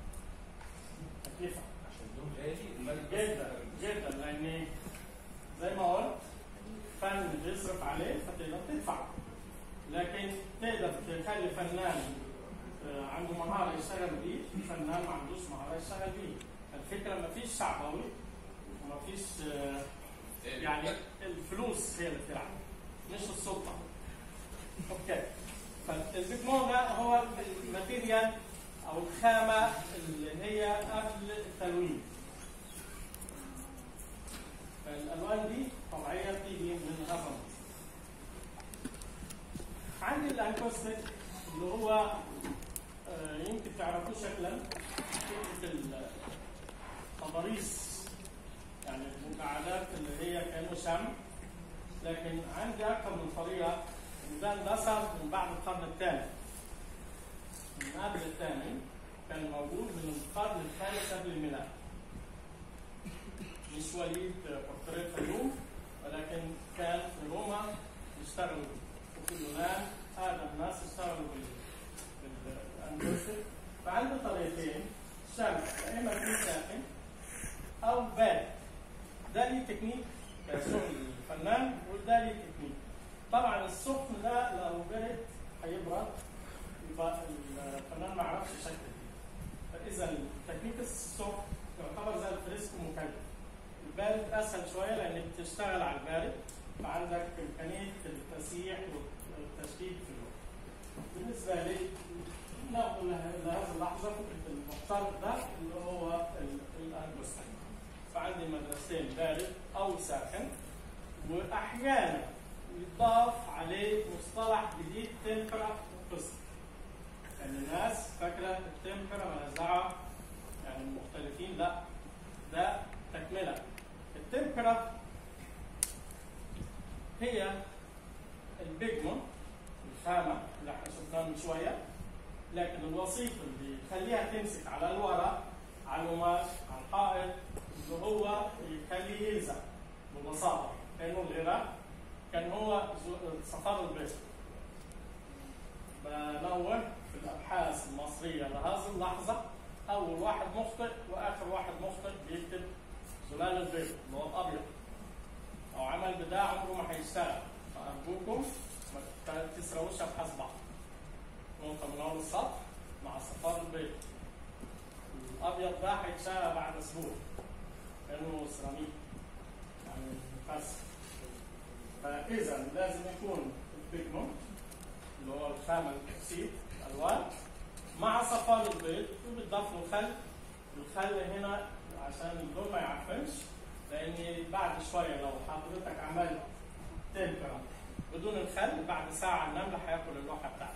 تكلفة عشان اللون غالي الملك بس جدا جدا لأن زي ما قلت فن بيصرف عليه فتقدر تدفع لكن تقدر تخلي فنان آه، عنده مهارة يشتغل بيه فنان ما عندوش مهارة يشتغل بيه الفكرة ما فيش شعبوي وما فيش آه، يعني الفلوس هي اللي بتلعب مش السلطة اوكي فالبيجمون ده هو الماتيريال او الخامة اللي هي قبل التلوين فالالوان دي طبيعية بتيجي من هذا المصدر عندي الانكوستيك اللي هو آه، يمكن تعرفوه شكلا فكرة التضاريس يعني المقعدات اللي هي كانه شمع لكن عندي اكثر من طريقه وده اندثر من بعد القرن الثاني من قبل الثاني كان موجود من القرن الثالث قبل الميلاد مش وليد بورتريه فيوم ولكن كان في روما يشتغلوا وفي اليونان هذا الناس اشتغلوا بال بالاندلسي فعنده طريقتين شمع يا اما يكون ساخن او بارد ده ليه تكنيك كشغل الفنان وده ليه تكنيك طبعا السخن ده لو برد هيبرد يبقى الفنان ما يعرفش شكل دي فاذا تكنيك السخن يعتبر زي الفريسكو مكلف البارد اسهل شويه لانك بتشتغل على البارد فعندك امكانيه التسييح والتشكيك في الوقت بالنسبه لي ناخذ لهذه اللحظه فكره المحترق ده اللي هو الانجلوستين فعندي مدرستين بارد او ساخن واحيانا يضاف عليه مصطلح جديد تمبرا وقسط يعني الناس فاكره التمبرا مالهاش دعوه يعني مختلفين لا ده تكمله التمبرا هي البيجمون الخامه اللي احنا شفناها من شويه لكن الوظيفه اللي يخليها تمسك على الورق على القماش على الحائط اللي هو يخليه يلزق ببساطه كانه الغراء كان هو زو- صفار البيت بنوه في الابحاث المصريه لهذه اللحظه اول واحد مخطئ واخر واحد مخطئ بيكتب زلال البيض اللي هو الابيض او عمل بتاع عمره ما هيشتغل فارجوكم ما تسرقوش ابحاث بعض نقطه من اول السطر مع صفار البيض الابيض ده هيتشال بعد اسبوع لانه سيراميك يعني بس فاذا لازم يكون البيجمنت اللي هو الخامه الاكسيد الالوان مع صفار البيض وبتضاف له خل الخل هنا عشان اللون ما يعفنش لان بعد شويه لو حضرتك عملت تمبرا بدون الخل بعد ساعه النمل هياكل اللوحه بتاعتك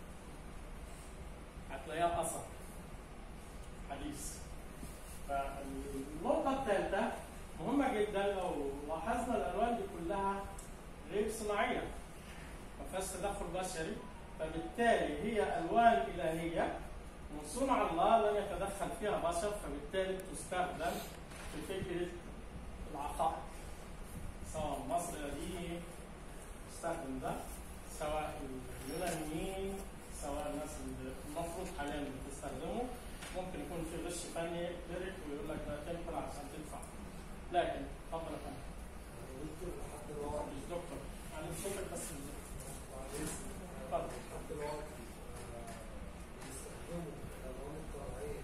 هتلاقيها اثر حديث فالنقطه الثالثه مهمه جدا لو لاحظنا الالوان دي كلها غير صناعيه ما فيهاش تدخل بشري فبالتالي هي الوان الهيه من صنع الله لم يتدخل فيها بشر فبالتالي تستخدم في فكره العقائد سواء مصر القديم استخدم ده سواء اليونانيين سواء الناس اللي المفروض حاليا بتستخدمه ممكن يكون في غش فني يقدرك ويقول لك ده تنفع عشان تدفع لكن اتفضل يا فندم دكتور لحد الوقت مش دكتور انا مش صوتك بس بعدين اتفضل لحد الوقت آه، بيستخدموا الألوان الطبيعية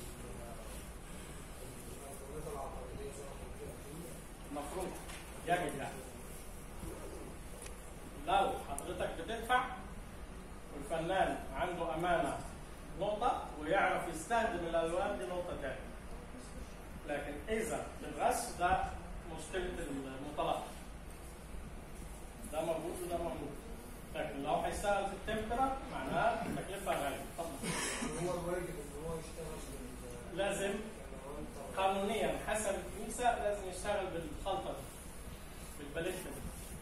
في الألوانات العقارية زي ما قلت لك المفروض يجب يعني لو حضرتك بتدفع والفنان عنده امانه نقطه ويعرف يستخدم الالوان دي نقطه تانية لكن اذا الغش ده مشكله المتلقي ده موجود وده موجود لكن لو هيشتغل في التمبرا معناها التكلفه غاليه اتفضل هو الواجب إن هو يشتغل بال- لازم بالألوان الطبيعية قانونيا حسب الكنيسه لازم يشتغل بالخلطه دي بالباليتا دي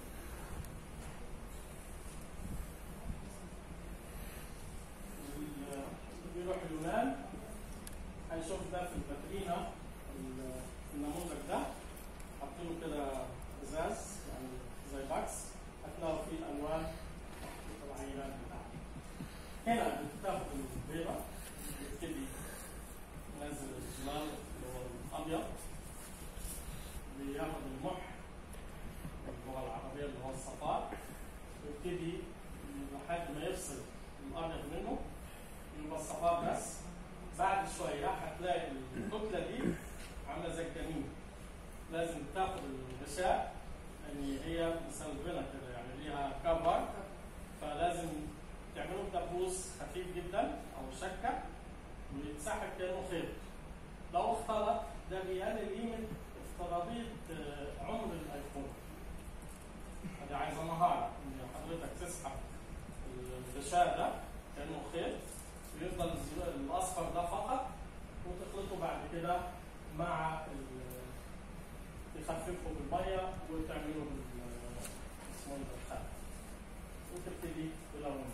وال- بيروح اليونان هيشوف ده في الباترينا ال- النموذج ده حاطينه كده ازاز يعني زي باكس هتلاقوا فيه الالوان محطوطه العينات بتاعته هنا بتاخد البيضه بيبتدي ينزل الجلال اللي هو الابيض بياخد المح باللغه العربيه اللي هو الصفار ويبتدي لحد ما يفصل الابيض منه يبقى الصفار بس بعد شويه هتلاقي الكتله دي عامله زي الجنين لازم تاخد الغشاء يعني هي مسلبنه كده يعني ليها كفر فلازم تعملوا دبوس خفيف جدا او شكه ويتسحب كانه خيط لو اختلط ده بيقلل قيمه افتراضيه آه، عمر الايفون دي عايزه مهاره ان حضرتك تسحب الغشاء ده كانه خيط ويفضل الز- الاصفر ده فقط وتخلطه بعد كده مع ال- تخففه بالميه وتعمله بال اسمه إيه ده الخل وتبتدي تلونه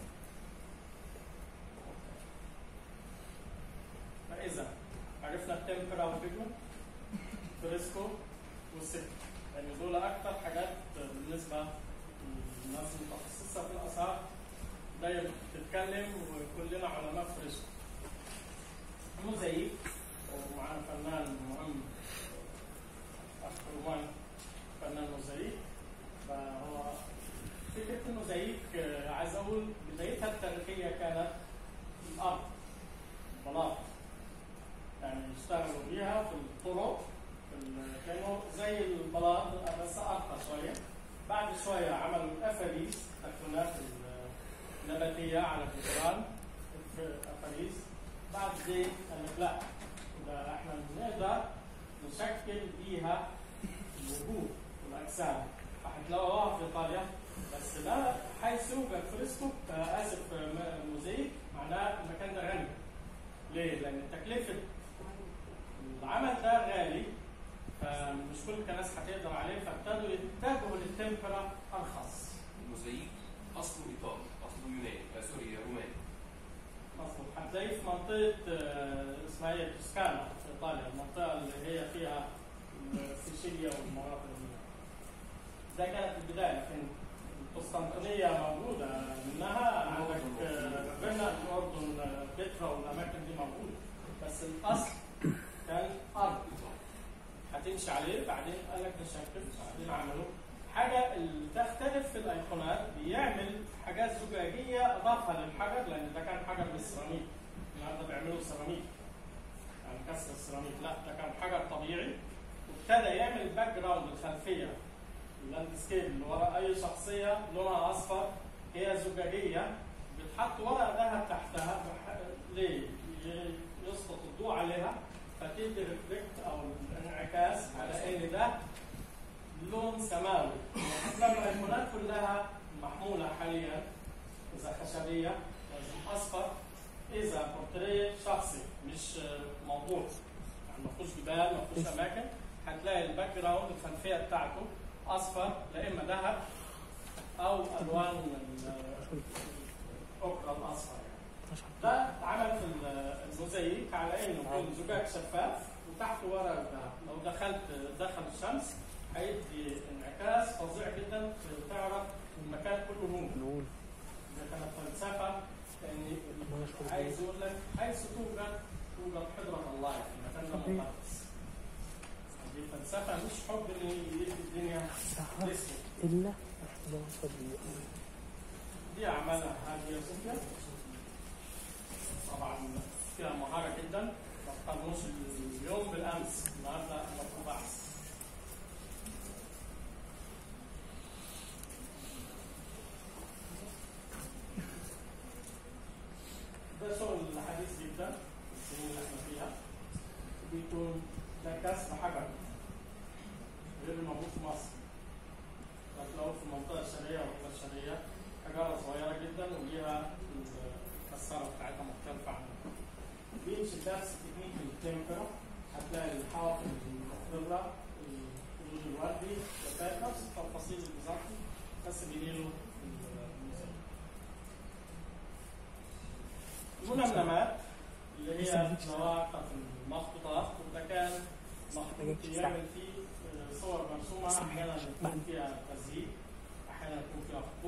فاذا عرفنا التمبرا والبيجمنت فريسكو والسك يعني دول اكتر حاجات بالنسبه للناس المتخصصه في الاثار دايما بتتكلم وكلنا علماء فريسكو موزايك ومعانا فنان مهم اخ رومان فنان موزايك فهو فكره الموزايك آه، عايز اقول بدايتها التاريخيه كانت الارض بلاط يعني اشتغلوا بيها في الطرق في ال- كانوا زي البلاط بس ارقى شويه بعد شويه عملوا الافاريز تكوينات النباتيه على الجدران في افاريز بعد دي قال لك لا ده احنا نقدر نشكل بيها الوجود والاجسام هتلاقوها في ايطاليا بس ده حيث يوجد فريسكو آه، اسف آه، موزايك معناه المكان ده غني ليه؟ لان تكلفه العمل ده غالي فمش كل الناس هتقدر عليه فابتدوا يتجهوا للتمبرا ارخص الموزايك اصله ايطالي اصله يوناني آه سوري روماني مظبوط هتلاقيه في منطقه آه، اسمها ايه توسكانا في ايطاليا المنطقه اللي هي فيها سيشيليا والمناطق دي ده كانت البدايه لكن القسطنطينيه موجوده منها عندك آه، رافينا الاردن آه، بترا والاماكن دي موجوده بس الاصل كان ارض هتمشي عليه بعدين قال لك نشكل بعدين عملوا حاجه اللي تختلف في الايقونات بيعمل حاجات زجاجيه اضافها للحجر لان ده كان حجر بالسيراميك النهارده بيعملوا سيراميك يعني كسر السيراميك لا ده كان حجر طبيعي وابتدى يعمل باك جراوند الخلفيه اللاندسكيب اللي ورا اي شخصيه لونها اصفر هي زجاجيه بتحط ورق ذهب تحتها بح- ليه؟ ي- يسقط الضوء عليها فتدي ريفلكت او الانعكاس على ان ده لون سماوي لما الايقونات كلها محموله حاليا اذا خشبيه لازم اصفر اذا بورتريه شخصي مش آه، موضوع يعني ما فيهوش جبال ما فيهوش اماكن هتلاقي الباك جراوند الخلفيه بتاعته اصفر لا اما ذهب او الوان ال- الاوكرا الاصفر يعني ده اتعمل في ال- الموزاييك على انه يكون زجاج شفاف وتحته ورق الذهب لو دخلت دخل الشمس هيدي انعكاس فظيع جدا تعرف المكان كله نور نقول ده كانت فلسفه ان عايز يقول لك حيث توجد توجد حضره الله في المكان ده مقدس دي فلسفه مش حب ان يدي الدنيا ساعة اسود إلا 11 دقيقة دي عملها هذه صوفيا طبعا فيها مهارة جدا ما تقارنوش اليوم بالأمس النهارده مطلوب أحسن ده شغل حديث جدا السنين اللي احنا فيها بيكون ده كسر حجر غير الموجود في مصر هتلاقوه في المنطقة الشرقية والقرى الشرقية حجارة صغيرة جدا وليها الكسارة بتاعتها مختلفة عنها. بيمشي نفس تكنيك التمبرا هتلاقي الحواف لواقع المخطوطات وده كان مخطوط يعمل فيه آه، صور مرسومه احيانا يكون فيها تزييد احيانا يكون فيها